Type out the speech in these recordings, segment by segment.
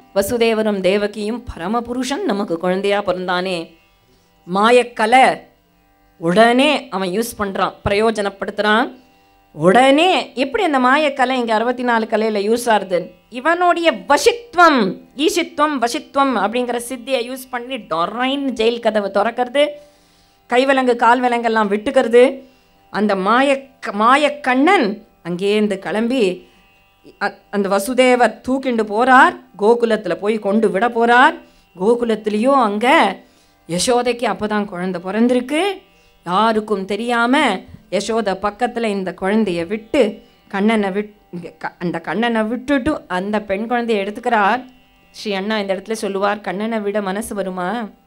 வசுதேவரும் தேவகியும் பரமபுருஷன் நமக்கு குழந்தையா பிறந்தானே மாயக்கலை உடனே அவன் யூஸ் பண்ணுறான் பிரயோஜனப்படுத்துகிறான் உடனே எப்படி அந்த மாயக்கலை இங்கே அறுபத்தி நாலு கலையில் யூஸ் ஆகுது இவனுடைய வசித்வம் ஈசித்வம் வசித்வம் அப்படிங்கிற சித்தியை யூஸ் பண்ணி டொரைன்னு ஜெயில் கதவை திறக்கிறது கைவிலங்கு கால் விலங்கெல்லாம் விட்டுக்கிறது அந்த மாய மாயக்கண்ணன் அங்கேருந்து கிளம்பி அ- அந்த வசுதேவர் தூக்கிண்டு போறார் கோகுலத்தில் போய் கொண்டு விட போறார் கோகுலத்துலேயும் அங்கே யசோதைக்கு அப்பதான் குழந்தை பிறந்திருக்கு யாருக்கும் தெரியாம யசோதை பக்கத்தில் இந்த குழந்தைய விட்டு கண்ணனை விட் இங்க க- அந்த கண்ணனை விட்டுட்டு அந்த பெண் குழந்தைய எடுத்துக்கிறார் ஸ்ரீ அண்ணா இந்த இடத்துல சொல்லுவார் கண்ணனை விட மனசு வருமா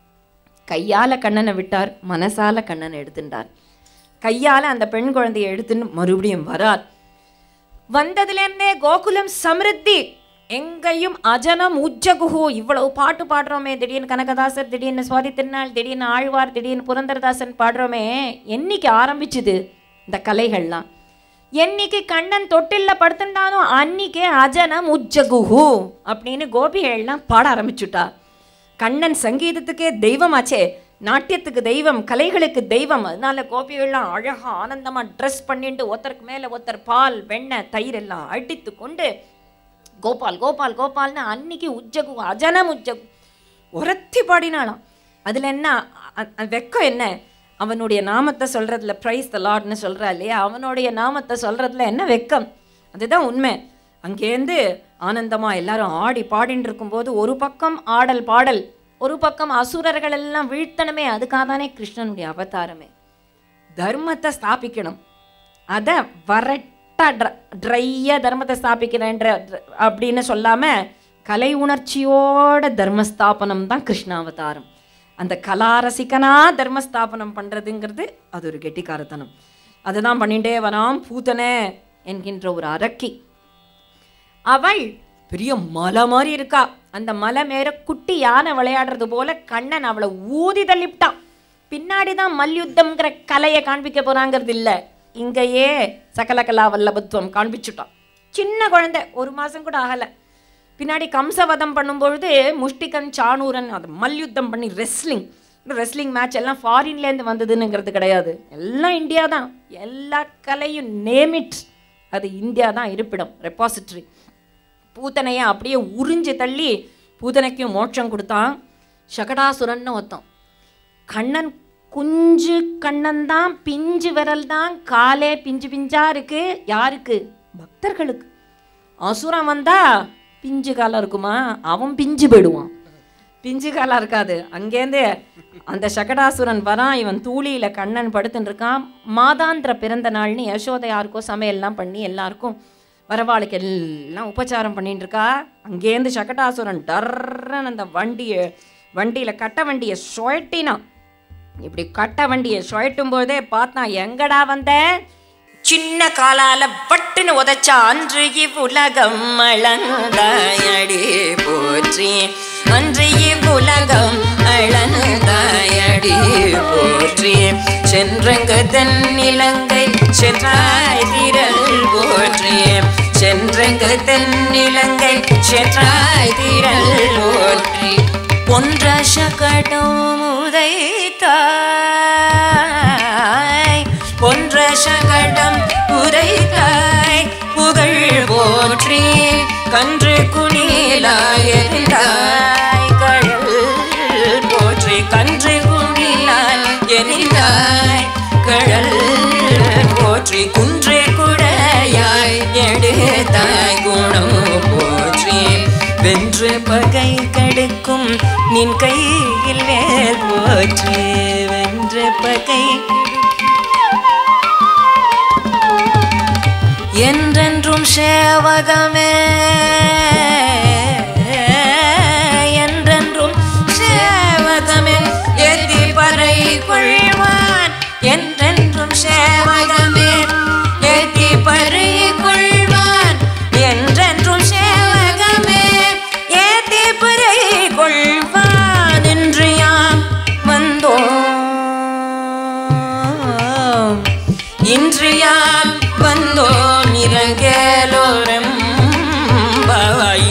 கையால கண்ணனை விட்டார் மனசால கண்ணனை எடுத்துட்டார் கையால அந்த பெண் குழந்தையை எடுத்துன்னு மறுபடியும் வரார் வந்ததுலேருந்தே கோகுலம் சமிருத்தி எங்கேயும் அஜனம் உஜ்ஜகுஹு இவ்வளவு பாட்டு பாடுறோமே திடீர்னு கனகதாசர் திடீர்னு சுவாதி திருநாள் திடீர்னு ஆழ்வார் திடீர்னு புரந்தரதாசன் பாடுறோமே என்னைக்கு ஆரம்பிச்சுது இந்த கலைகள்லாம் என்னைக்கு கண்ணன் தொட்டில்ல படுத்துட்டானோ அன்னைக்கே அஜனம் உஜ்ஜகுஹு அப்படின்னு கோபிகள்லாம் பாட ஆரம்பிச்சுட்டா கண்ணன் சங்கீதத்துக்கே தெய்வமாச்சே நாட்டியத்துக்கு தெய்வம் கலைகளுக்கு தெய்வம் அதனால கோபிகள்லாம் அழகா ஆனந்தமா ட்ரெஸ் பண்ணிட்டு ஒருத்தருக்கு மேல ஒருத்தர் பால் வெண்ணெய் தயிர் எல்லாம் அடித்து கொண்டு கோபால் கோபால் கோபால்னு அன்னைக்கு உஜ்ஜகு அஜனம் உஜ்ஜகு உரத்தி பாடினாலாம் அதுல என்ன அ- அ- வெக்கம் என்ன அவனுடைய நாமத்தை சொல்றதுல பிரைஸ் த லார்ட்னு சொல்றா இல்லையா அவனுடைய நாமத்தை சொல்றதுல என்ன வெக்கம் அதுதான் உண்மை அங்கேருந்து ஆனந்தமா எல்லாரும் ஆடி பாடின்னு இருக்கும்போது ஒரு பக்கம் ஆடல் பாடல் ஒரு பக்கம் அசுரர்கள் எல்லாம் வீழ்த்தணுமே அதுக்காக தானே கிருஷ்ணனுடைய அவதாரமே தர்மத்தை ஸ்தாபிக்கணும் அதை வரட்டா ட்ரையாக தர்மத்தை ஸ்தாபிக்கிறேன்ற அப்படின்னு சொல்லாமல் கலை உணர்ச்சியோட தர்மஸ்தாபனம் தான் கிருஷ்ணாவதாரம் அந்த கலாரசிகனா தர்மஸ்தாபனம் பண்ணுறதுங்கிறது அது ஒரு கெட்டிக்காரத்தனம் அதை தான் பண்ணிட்டே வரான் பூத்தனே என்கின்ற ஒரு அரக்கி அவள் பெரிய மலை மாதிரி இருக்கா அந்த மலை மேல குட்டி யானை விளையாடுறது போல கண்ணன் அவளை ஊதி தள்ளிவிட்டான் பின்னாடி தான் மல்யுத்தம்ங்கிற கலையை காண்பிக்க போறாங்கிறது இல்ல இங்கேயே சகல கலா வல்லபத்துவம் காண்பிச்சுட்டான் சின்ன குழந்தை ஒரு மாசம் கூட ஆகல பின்னாடி கம்சவதம் பண்ணும்பொழுது முஷ்டிகன் சாணூரன் அது மல்யுத்தம் பண்ணி ரெஸ்லிங் ரெஸ்லிங் மேட்ச் எல்லாம் ஃபாரின்லேருந்து வந்ததுன்னுங்கிறது கிடையாது எல்லாம் இந்தியா தான் எல்லா கலையும் நேமிட் அது இந்தியா தான் இருப்பிடம் ரெப்பாசிட்டரி பூத்தனையை அப்படியே உறிஞ்சு தள்ளி பூத்தனைக்கும் மோட்சம் கொடுத்தான் சகடாசுரன்னு ஒருத்தன் கண்ணன் குஞ்சு கண்ணன் தான் பிஞ்சு விரல் தான் காலே பிஞ்சு பிஞ்சா இருக்கு யாருக்கு பக்தர்களுக்கு அசுரன் வந்தா பிஞ்சு காலம் இருக்குமா அவன் பிஞ்சு போயிடுவான் பிஞ்சு காலம் இருக்காது அங்கேருந்து அந்த சகடாசுரன் வரான் இவன் தூளியில கண்ணன் படுத்துன்னு இருக்கான் மாதாந்திர பிறந்த நாள்னு யசோதை யாருக்கோ சமையல்லாம் பண்ணி எல்லாருக்கும் வரவாளுக்கு எல்லாம் உபச்சாரம் பண்ணிட்டு இருக்கா அங்கேருந்து சகடாசுரன் டர்ரன் அந்த வண்டியை வண்டியில் கட்ட வண்டியை சுழட்டினான் இப்படி கட்ட வண்டியை சுழட்டும் போதே பார்த்தான் எங்கடா வந்த சின்ன காலால பட்டுன்னு உதைச்சா அன்று இவ்வுலகம் அளந்தாயடி போற்றி அன்று இவ்வுலகம் அளந்தாயடி போற்றி சென்றங்கு தென்னிலங்கை சென்றாய் திரள் போற்றி சென்றங்கு தென்னிலங்கை சென்றாய் திரள் போற்றி ஒன்ற சகடம் உதைத்தாய் ஒன்ற சகடம் உதைத்தாய் புகழ் போற்றி கன்று குணிலாயிருந்தாய் கழல் போற்றி கன்று குணிலாய் எரிந்தாய் கழல் போற்றி குன்று குடையாய் எடுத்தாய் குணம் போற்றி வென்று பகை கடுக்கும் நின் கையில் வேல் போற்றி வென்று பகை என்றென்றும் சேவகமே என்றென்றும் சேவகமே எதி பறை கொள்வான் என்றென்றும் சேவகமே எதி பறை கொள்வான் என்றென்றும் சேவகமே ஏத்தி பறை கொள்வான் என்று யாம் வந்தோம் இன்று யாம் வந்தோம் இறங்கேலோரம்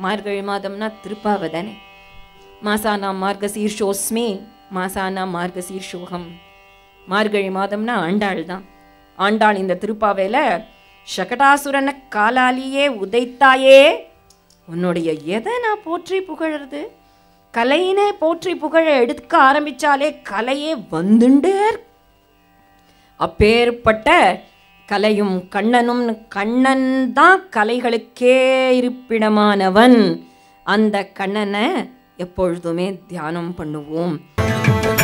மார்கழி மாதம்னா திருப்பாவை தானே மாசானா மார்கசீர்ஷோஸ்மி மாசானா மார்கசீர்ஷோகம் மார்கழி மாதம்னா ஆண்டாள் தான் ஆண்டாள் இந்த திருப்பாவையில் சகடாசுரனை காலாலியே உதைத்தாயே உன்னுடைய எதை நான் போற்றி புகழறது கலையினே போற்றி புகழ எடுக்க ஆரம்பிச்சாலே கலையே வந்துண்டே இருக்கு. அப்பேற்பட்ட கலையும் கண்ணனும் கண்ணன் தான் கலைகளுக்கே இருப்பிடமானவன் அந்த கண்ணனை எப்பொழுதுமே தியானம் பண்ணுவோம்